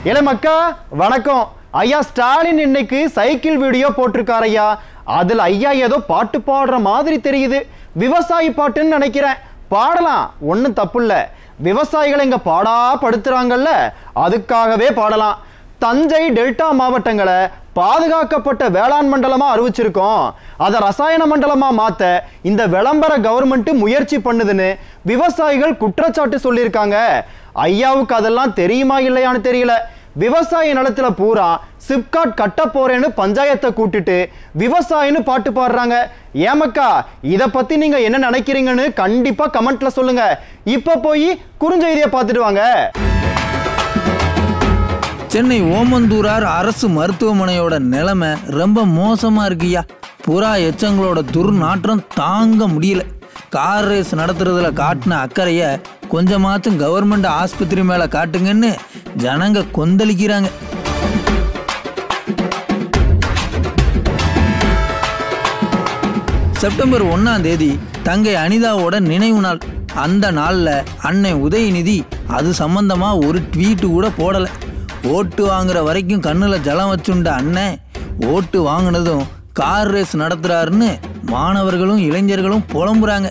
இள மக்கா வணக்கம் ஐயா ஸ்டாலின் இன்னைக்கு சைக்கிள் வீடியோ போட்டிருக்காரு ஐயா அதுல ஐயா ஏதோ பாட்டு பாடுற மாதிரி தெரியுது விவசாயி பாட்டுன்னு நினைக்கிறேன் பாடலாம் ஒன்றும் தப்பு இல்லை விவசாயிகளை இங்க பாடா படுத்துறாங்கல்ல அதுக்காகவே பாடலாம் தஞ்சை டெல்டா மாவட்டங்களை பாதுகாக்கப்பட்ட வேளாண் மண்டலமா அறிவிச்சிருக்கோம் அதை ரசாயன மண்டலமா மாத்த இந்த விளம்பர கவர்மெண்ட் முயற்சி பண்ணுதுன்னு விவசாயிகள் குற்றச்சாட்டு சொல்லியிருக்காங்க ஐயாவுக்கு அதெல்லாம் தெரியுமா இல்லையான்னு தெரியல விவசாய நிலத்துல பூரா சிப்காட் கட்ட போறேன்னு பஞ்சாயத்தை கூட்டிட்டு விவசாயின்னு பாட்டு பாடுறாங்க ஏமக்கா இத பத்தி நீங்க என்ன நினைக்கிறீங்கன்னு கண்டிப்பா கமெண்ட்ல சொல்லுங்க இப்ப போய் குறுஞ்செய்தியை பார்த்துட்டு வாங்க சென்னை ஓமந்தூரார் அரசு மருத்துவமனையோட நிலைமை ரொம்ப மோசமா இருக்குய்யா புறா எச்சங்களோட துர்நாற்றம் தாங்க முடியல கார் ரேஸ் நடத்துறதுல காட்டின அக்கறைய கொஞ்சமாச்சும் கவர்மெண்ட் ஆஸ்பத்திரி மேல காட்டுங்கன்னு ஜனங்க கொந்தளிக்கிறாங்க செப்டம்பர் ஒன்னாம் தேதி தங்கை அனிதாவோட நினைவு நாள் அந்த நாள்ல அன்னை உதயநிதி அது சம்பந்தமா ஒரு ட்வீட் கூட போடல ஓட்டு வாங்குற வரைக்கும் கண்ணுல ஜலம் வச்சுண்ட அண்ணன் ஓட்டு வாங்கினதும் கார் ரேஸ் நடத்துறாருன்னு மாணவர்களும் இளைஞர்களும் புலம்புறாங்க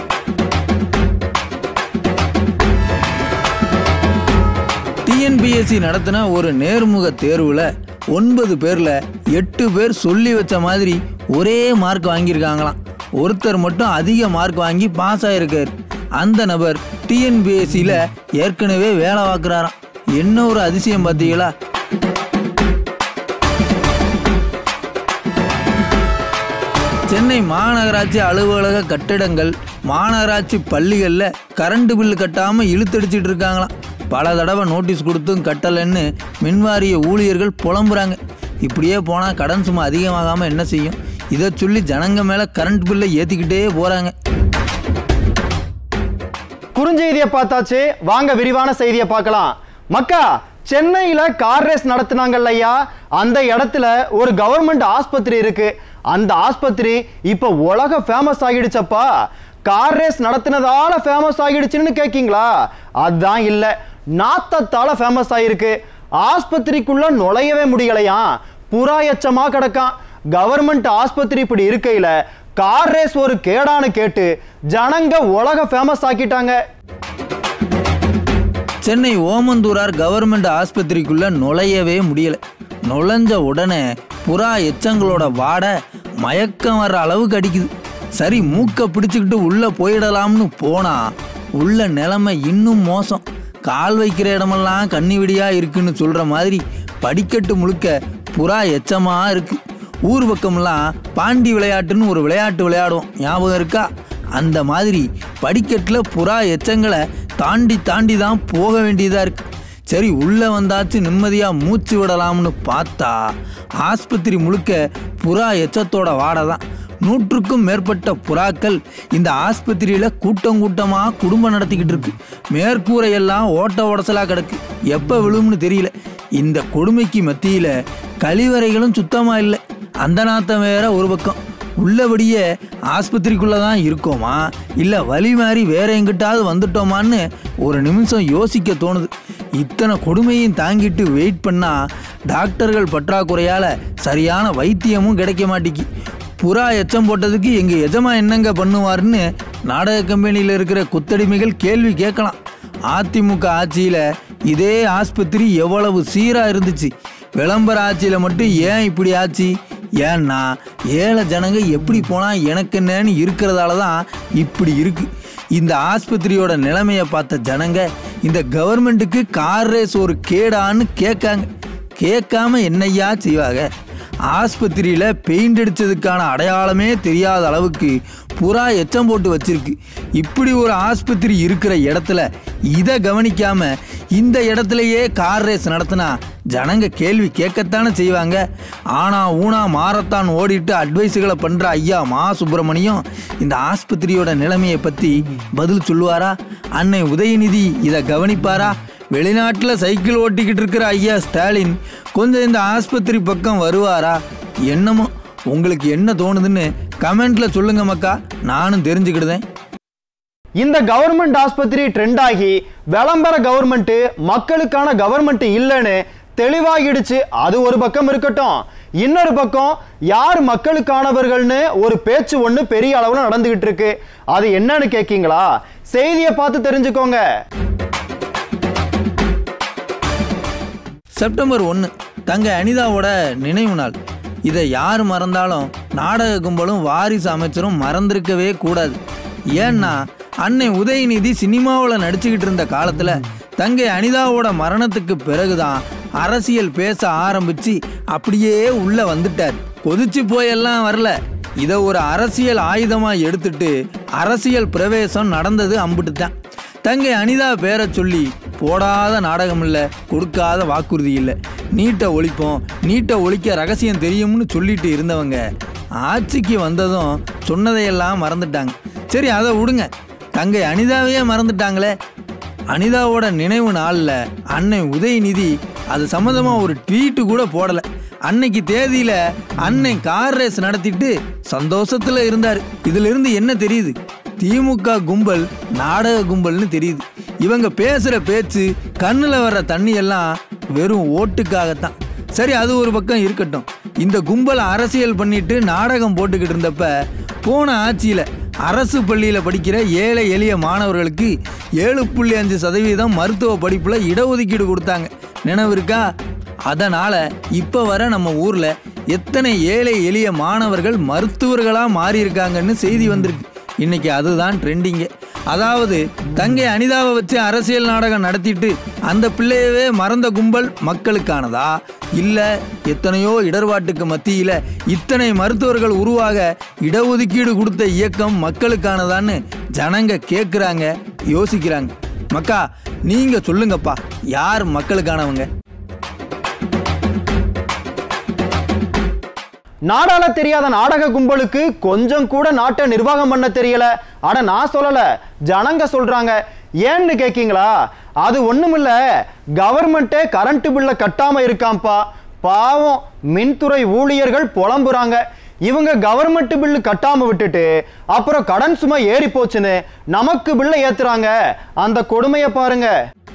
டிஎன்பிஎஸ்சி நடத்தின ஒரு நேர்முக தேர்வுல ஒன்பது பேர்ல எட்டு பேர் சொல்லி வச்ச மாதிரி ஒரே மார்க் வாங்கியிருக்காங்களாம் ஒருத்தர் மட்டும் அதிக மார்க் வாங்கி பாஸ் ஆயிருக்காரு அந்த நபர் டிஎன்பிஎஸ்சியில ஏற்கனவே வேலை பார்க்குறாராம் என்ன ஒரு அதிசயம் பார்த்தீங்களா சென்னை மாநகராட்சி அலுவலக கட்டிடங்கள் மாநகராட்சி பள்ளிகளில் கரண்ட் பில்லு கட்டாமல் இழுத்தடிச்சிட்டு இருக்காங்களாம் பல தடவை நோட்டீஸ் கொடுத்தும் கட்டலைன்னு மின்வாரிய ஊழியர்கள் புலம்புறாங்க இப்படியே போனால் கடன் சும்மா அதிகமாகாமல் என்ன செய்யும் இதை சொல்லி ஜனங்க மேலே கரண்ட் பில்லை ஏற்றிக்கிட்டே போகிறாங்க குறுஞ்செய்தியை பார்த்தாச்சு வாங்க விரிவான செய்தியை பார்க்கலாம் மக்கா சென்னையில கார் ரேஸ் நடத்துனாங்கல்ல ஐயா அந்த இடத்துல ஒரு கவர்மெண்ட் ஆஸ்பத்திரி இருக்கு அந்த ஆஸ்பத்திரி இப்போ உலக ஃபேமஸ் ஆகிடுச்சப்பா கார் ரேஸ் நடத்தினதால ஃபேமஸ் ஆகிடுச்சுன்னு கேட்கீங்களா அதான் இல்லை நாத்தத்தால ஃபேமஸ் ஆகிருக்கு ஆஸ்பத்திரிக்குள்ள நுழையவே முடியலையாம் புறா எச்சமா கிடக்கான் கவர்மெண்ட் ஆஸ்பத்திரி இப்படி இருக்கையில கார் ரேஸ் ஒரு கேடான்னு கேட்டு ஜனங்க உலக ஃபேமஸ் ஆக்கிட்டாங்க சென்னை ஓமந்தூரார் கவர்மெண்ட் ஆஸ்பத்திரிக்குள்ள நுழையவே முடியல நுழைஞ்ச உடனே புறா எச்சங்களோட வாடை மயக்கம் வர்ற அளவுக்கு அடிக்குது சரி மூக்கை பிடிச்சிக்கிட்டு உள்ள போயிடலாம்னு போனா உள்ள நிலைமை இன்னும் மோசம் கால் வைக்கிற இடமெல்லாம் கண்ணி விடியா இருக்குன்னு சொல்ற மாதிரி படிக்கட்டு முழுக்க புறா எச்சமா இருக்கு ஊர் பக்கம்லாம் பாண்டி விளையாட்டுன்னு ஒரு விளையாட்டு விளையாடுவோம் ஞாபகம் இருக்கா அந்த மாதிரி படிக்கட்டில் புறா எச்சங்களை தாண்டி தாண்டி தான் போக வேண்டியதாக இருக்கு சரி உள்ளே வந்தாச்சு நிம்மதியாக மூச்சு விடலாம்னு பார்த்தா ஆஸ்பத்திரி முழுக்க புறா எச்சத்தோட வாடை தான் நூற்றுக்கும் மேற்பட்ட புறாக்கள் இந்த ஆஸ்பத்திரியில் கூட்டம் கூட்டமாக குடும்பம் நடத்திக்கிட்டு இருக்கு மேற்கூரையெல்லாம் ஓட்ட உடசலாக கிடக்கு எப்போ விழும்னு தெரியல இந்த கொடுமைக்கு மத்தியில் கழிவறைகளும் சுத்தமாக இல்லை அந்த நாத்தம் வேற ஒரு பக்கம் உள்ளபடியே ஆஸ்பத்திரிக்குள்ளே தான் இருக்கோமா இல்லை வழி மாறி வேற எங்கிட்டாவது வந்துட்டோமான்னு ஒரு நிமிஷம் யோசிக்க தோணுது இத்தனை கொடுமையும் தாங்கிட்டு வெயிட் பண்ணா டாக்டர்கள் பற்றாக்குறையால் சரியான வைத்தியமும் கிடைக்க மாட்டேங்கி புறா எச்சம் போட்டதுக்கு எங்கள் எஜமா என்னங்க பண்ணுவார்னு நாடக கம்பெனியில் இருக்கிற குத்தடிமைகள் கேள்வி கேட்கலாம் அதிமுக ஆட்சியில் இதே ஆஸ்பத்திரி எவ்வளவு சீராக இருந்துச்சு விளம்பர ஆட்சியில் மட்டும் ஏன் இப்படி ஆச்சு ஏன்னா ஏழை ஜனங்க எப்படி போனால் எனக்கு என்னன்னு இருக்கிறதால தான் இப்படி இருக்கு இந்த ஆஸ்பத்திரியோட நிலைமையை பார்த்த ஜனங்க இந்த கவர்மெண்ட்டுக்கு கார் ரேஸ் ஒரு கேடான்னு கேட்காங்க கேட்காம என்னையா செய்வாங்க ஆஸ்பத்திரியில் பெயிண்ட் அடித்ததுக்கான அடையாளமே தெரியாத அளவுக்கு புறா எச்சம் போட்டு வச்சிருக்கு இப்படி ஒரு ஆஸ்பத்திரி இருக்கிற இடத்துல இதை கவனிக்காம இந்த இடத்துலயே கார் ரேஸ் நடத்தினா ஜனங்க கேள்வி கேட்கத்தானே செய்வாங்க ஆனா ஊனா மாரத்தான் ஓடிட்டு அட்வைஸுகளை பண்ற ஐயா மா சுப்பிரமணியம் இந்த ஆஸ்பத்திரியோட நிலைமையை பத்தி பதில் சொல்லுவாரா அன்னை உதயநிதி இதை கவனிப்பாரா வெளிநாட்டில் சைக்கிள் ஓட்டிக்கிட்டு இருக்கிற ஐயா ஸ்டாலின் கொஞ்சம் இந்த ஆஸ்பத்திரி பக்கம் வருவாரா என்னமோ உங்களுக்கு என்ன தோணுதுன்னு கமெண்ட்ல சொல்லுங்க மக்கா நானும் தெரிஞ்சுக்கிடுதேன் இந்த கவர்மெண்ட் ஆஸ்பத்திரி ட்ரெண்ட் ஆகி விளம்பர கவர்மெண்ட் மக்களுக்கான கவர்மெண்ட் இல்லைன்னு தெளிவாகிடுச்சு அது ஒரு பக்கம் இருக்கட்டும் இன்னொரு பக்கம் யார் மக்களுக்கானவர்கள்னு ஒரு பேச்சு ஒன்று பெரிய அளவில் நடந்துகிட்டு இருக்கு அது என்னன்னு கேட்கீங்களா செய்தியை பார்த்து தெரிஞ்சுக்கோங்க செப்டம்பர் ஒன்று தங்க அனிதாவோட நினைவு நாள் இதை யார் மறந்தாலும் நாடக கும்பலும் வாரிசு அமைச்சரும் மறந்திருக்கவே கூடாது ஏன்னா அன்னை உதயநிதி சினிமாவில் நடிச்சுக்கிட்டு இருந்த காலத்தில் தங்கை அனிதாவோட மரணத்துக்கு பிறகுதான் அரசியல் பேச ஆரம்பிச்சு அப்படியே உள்ள வந்துட்டார் கொதிச்சு போயெல்லாம் வரல இதை ஒரு அரசியல் ஆயுதமாக எடுத்துட்டு அரசியல் பிரவேசம் நடந்தது அம்பிட்டு தான் தங்கை அனிதா பேரை சொல்லி போடாத நாடகம் இல்லை கொடுக்காத வாக்குறுதி இல்லை நீட்டை ஒழிப்போம் நீட்டை ஒழிக்க ரகசியம் தெரியும்னு சொல்லிட்டு இருந்தவங்க ஆட்சிக்கு வந்ததும் சொன்னதையெல்லாம் மறந்துட்டாங்க சரி அதை விடுங்க தங்கை அனிதாவையே மறந்துட்டாங்களே அனிதாவோட நினைவு நாளில் அன்னை உதயநிதி அது சம்மந்தமாக ஒரு ட்வீட்டு கூட போடலை அன்னைக்கு தேதியில அன்னை கார் ரேஸ் நடத்திட்டு சந்தோஷத்துல இருந்தார் இதுல இருந்து என்ன தெரியுது திமுக கும்பல் நாடக கும்பல்னு தெரியுது இவங்க பேசுற பேச்சு கண்ணுல வர்ற தண்ணி எல்லாம் வெறும் ஓட்டுக்காகத்தான் சரி அது ஒரு பக்கம் இருக்கட்டும் இந்த கும்பல் அரசியல் பண்ணிட்டு நாடகம் போட்டுக்கிட்டு இருந்தப்ப போன ஆட்சியில அரசு பள்ளியில் படிக்கிற ஏழை எளிய மாணவர்களுக்கு ஏழு புள்ளி அஞ்சு சதவீதம் மருத்துவ படிப்பில் இடஒதுக்கீடு கொடுத்தாங்க நினைவு இருக்கா அதனால் இப்போ வர நம்ம ஊரில் எத்தனை ஏழை எளிய மாணவர்கள் மருத்துவர்களாக மாறியிருக்காங்கன்னு செய்தி வந்திருக்கு இன்னைக்கு அதுதான் ட்ரெண்டிங்கு அதாவது தங்கை அனிதாவை வச்சு அரசியல் நாடகம் நடத்திட்டு அந்த பிள்ளையவே மறந்த கும்பல் மக்களுக்கானதா இல்லை எத்தனையோ இடர்பாட்டுக்கு மத்தியில் இத்தனை மருத்துவர்கள் உருவாக இடஒதுக்கீடு கொடுத்த இயக்கம் மக்களுக்கானதான்னு ஜனங்க கேட்குறாங்க யோசிக்கிறாங்க மக்கா நீங்க சொல்லுங்கப்பா யார் மக்களுக்கானவங்க நாடால தெரியாத நாடக கும்பலுக்கு கொஞ்சம் கூட நாட்டை நிர்வாகம் பண்ண தெரியல ஆனா நான் சொல்லல ஜனங்க சொல்றாங்க ஏன்னு கேக்கீங்களா அது ஒண்ணுமில்ல கவர்மெண்ட்டே கரண்ட் பில்லை கட்டாம இருக்காம்ப்பா பாவம் மின்துறை ஊழியர்கள் புலம்புறாங்க இவங்க கவர்மெண்ட் பில்லு கட்டாம விட்டுட்டு அப்புறம் கடன் சுமை ஏறி போச்சுன்னு நமக்கு பில்லை ஏத்துறாங்க அந்த கொடுமையை பாருங்க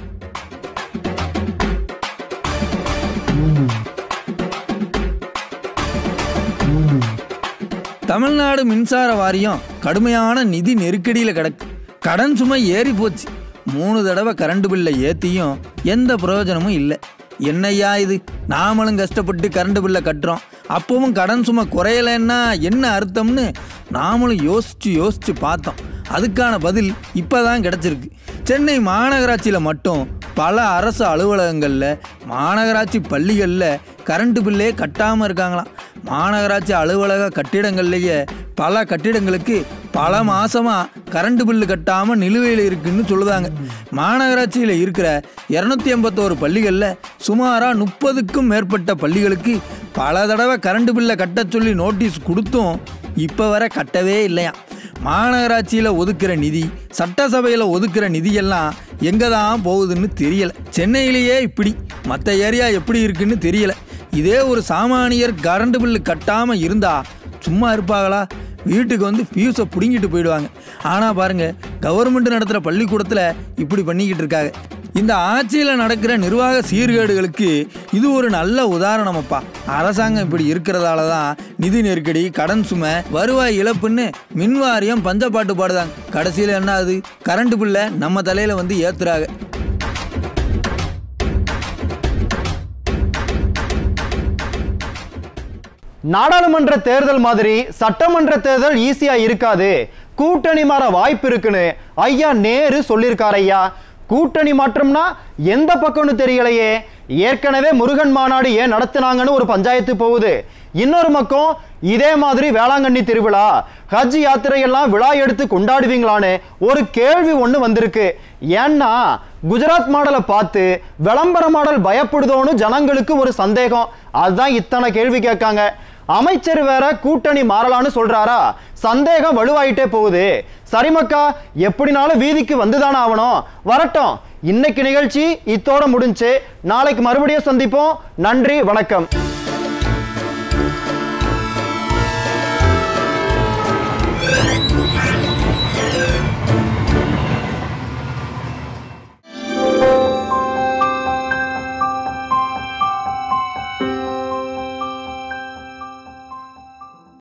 தமிழ்நாடு மின்சார வாரியம் கடுமையான நிதி நெருக்கடியில் கிடக்கு கடன் சுமை ஏறி போச்சு மூணு தடவை கரண்ட் பில்லை ஏற்றியும் எந்த பிரயோஜனமும் இல்லை என்னய்யா இது நாமளும் கஷ்டப்பட்டு கரண்ட் பில்லை கட்டுறோம் அப்பவும் கடன் சுமை குறையலைன்னா என்ன அர்த்தம்னு நாமளும் யோசிச்சு யோசிச்சு பார்த்தோம் அதுக்கான பதில் இப்பதான் கிடைச்சிருக்கு சென்னை மாநகராட்சியில் மட்டும் பல அரசு அலுவலகங்களில் மாநகராட்சி பள்ளிகளில் கரண்ட் பில்லே கட்டாமல் இருக்காங்களாம் மாநகராட்சி அலுவலக கட்டிடங்கள்லேயே பல கட்டிடங்களுக்கு பல மாசமாக கரண்ட் பில்லு கட்டாமல் நிலுவையில் இருக்குன்னு சொல்லுதாங்க மாநகராட்சியில் இருக்கிற இரநூத்தி எண்பத்தோரு பள்ளிகளில் சுமாராக முப்பதுக்கும் மேற்பட்ட பள்ளிகளுக்கு பல தடவை கரண்ட் பில்லை கட்டச் சொல்லி நோட்டீஸ் கொடுத்தும் இப்போ வரை கட்டவே இல்லையாம் மாநகராட்சியில் ஒதுக்குற நிதி சட்டசபையில் ஒதுக்குற நிதியெல்லாம் எங்கே தான் போகுதுன்னு தெரியல சென்னையிலேயே இப்படி மற்ற ஏரியா எப்படி இருக்குன்னு தெரியல இதே ஒரு சாமானியர் கரண்ட் பில்லு கட்டாமல் இருந்தா சும்மா இருப்பாங்களா வீட்டுக்கு வந்து ஃபியூஸை பிடுங்கிட்டு போயிடுவாங்க ஆனால் பாருங்க கவர்மெண்ட் நடத்துகிற பள்ளிக்கூடத்தில் இப்படி பண்ணிக்கிட்டு இருக்காங்க இந்த ஆட்சியில் நடக்கிற நிர்வாக சீர்கேடுகளுக்கு இது ஒரு நல்ல உதாரணமப்பா அரசாங்கம் இப்படி இருக்கிறதால தான் நிதி நெருக்கடி கடன் சுமை வருவாய் இழப்புன்னு மின்வாரியம் பஞ்சப்பாட்டு பாடுதாங்க கடைசியில் என்ன ஆகுது கரண்ட் பில்லை நம்ம தலையில் வந்து ஏற்றுறாங்க நாடாளுமன்ற தேர்தல் மாதிரி சட்டமன்ற தேர்தல் ஈஸியா இருக்காது கூட்டணி மாற வாய்ப்பு இருக்குன்னு ஐயா நேரு சொல்லியிருக்கார் ஐயா கூட்டணி மாற்றம்னா எந்த பக்கம்னு தெரியலையே ஏற்கனவே முருகன் மாநாடு ஏன் நடத்துனாங்கன்னு ஒரு பஞ்சாயத்து போகுது இன்னொரு பக்கம் இதே மாதிரி வேளாங்கண்ணி திருவிழா ஹஜ் யாத்திரையெல்லாம் விழா எடுத்து கொண்டாடுவீங்களான்னு ஒரு கேள்வி ஒன்று வந்திருக்கு ஏன்னா குஜராத் மாடலை பார்த்து விளம்பர மாடல் பயப்படுதோன்னு ஜனங்களுக்கு ஒரு சந்தேகம் அதுதான் இத்தனை கேள்வி கேட்காங்க அமைச்சர் வேற கூட்டணி மாறலான்னு சொல்றாரா சந்தேகம் வலுவாயிட்டே போகுது சரிமக்கா எப்படினாலும் வீதிக்கு வந்துதானே ஆகணும் வரட்டும் இன்னைக்கு நிகழ்ச்சி இத்தோட முடிஞ்சு நாளைக்கு மறுபடியும் சந்திப்போம் நன்றி வணக்கம்